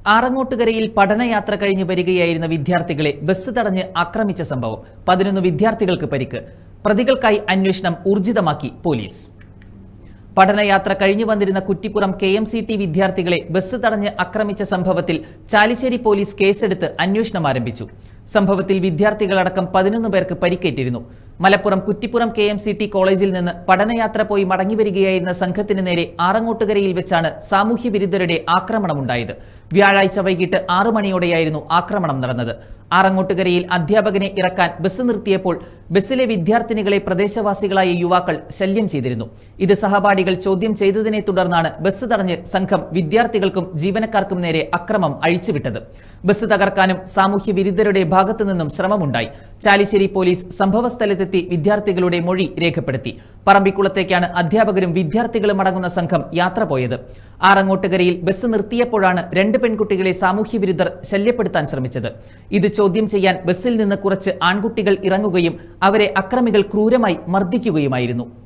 ആറങ്ങോട്ടുകരയിൽ പഠനയാത്ര കഴിഞ്ഞ് വരികയായിരുന്ന വിദ്യാർത്ഥികളെ ബസ് തടഞ്ഞ് ആക്രമിച്ച സംഭവം പതിനൊന്ന് വിദ്യാർത്ഥികൾക്ക് പരിക്ക് പ്രതികൾക്കായി അന്വേഷണം ഊർജിതമാക്കി പോലീസ് പഠനയാത്ര കഴിഞ്ഞു വന്നിരുന്ന Kuttippuram K M C T വിദ്യാർത്ഥികളെ ബസ് തടഞ്ഞ് ആക്രമിച്ച സംഭവത്തിൽ ചാലിശ്ശേരി പോലീസ് കേസെടുത്ത് അന്വേഷണം ആരംഭിച്ചു സംഭവത്തിൽ വിദ്യാർത്ഥികളടക്കം പതിനൊന്ന് പേർക്ക് പരിക്കേറ്റിരുന്നു Malappuram Kuttippuram K M C T കോളേജിൽ നിന്ന് പഠനയാത്ര പോയി മടങ്ങിവരികയായിരുന്ന സംഘത്തിന് നേരെ ആറങ്ങോട്ടുകരയിൽ വെച്ചാണ് സാമൂഹ്യ വിരുദ്ധരുടെ ആക്രമണമുണ്ടായത് വ്യാഴാഴ്ച വൈകിട്ട് ആറു മണിയോടെയായിരുന്നു ആക്രമണം നടന്നത് ആറങ്ങോട്ടുകരയിൽ അധ്യാപകനെ ഇറക്കാൻ ബസ് നിർത്തിയപ്പോൾ ബസ്സിലെ വിദ്യാർത്ഥിനികളെ പ്രദേശവാസികളായ യുവാക്കൾ ശല്യം ചെയ്തിരുന്നു ഇത് സഹപാഠികൾ ചോദ്യം ചെയ്തതിനെ തുടർന്നാണ് ബസ് തടഞ്ഞ് സംഘം വിദ്യാർത്ഥികൾക്കും ജീവനക്കാർക്കും നേരെ അക്രമം അഴിച്ചുവിട്ടത് ബസ് തകർക്കാനും സാമൂഹ്യ വിരുദ്ധരുടെ ഭാഗത്തു നിന്നും ശ്രമമുണ്ടായി ചാലിശ്ശേരി പോലീസ് സംഭവസ്ഥലത്തെത്തി വിദ്യാർത്ഥികളുടെ മൊഴി രേഖപ്പെടുത്തി പറമ്പിക്കുളത്തേക്കാണ് അധ്യാപകരും വിദ്യാർത്ഥികളും അടങ്ങുന്ന സംഘം യാത്ര പോയത് ആറങ്ങോട്ടുകരയിൽ ബസ് നിർത്തിയപ്പോഴാണ് രണ്ട് പെൺകുട്ടികളെ സാമൂഹ്യ വിരുദ്ധർ ശല്യപ്പെടുത്താൻ ശ്രമിച്ചത് ഇത് ചോദ്യം ചെയ്യാൻ ബസ്സിൽ നിന്ന് കുറച്ച് ആൺകുട്ടികൾ ഇറങ്ങുകയും അവരെ അക്രമികൾ ക്രൂരമായി മർദ്ദിക്കുകയുമായിരുന്നു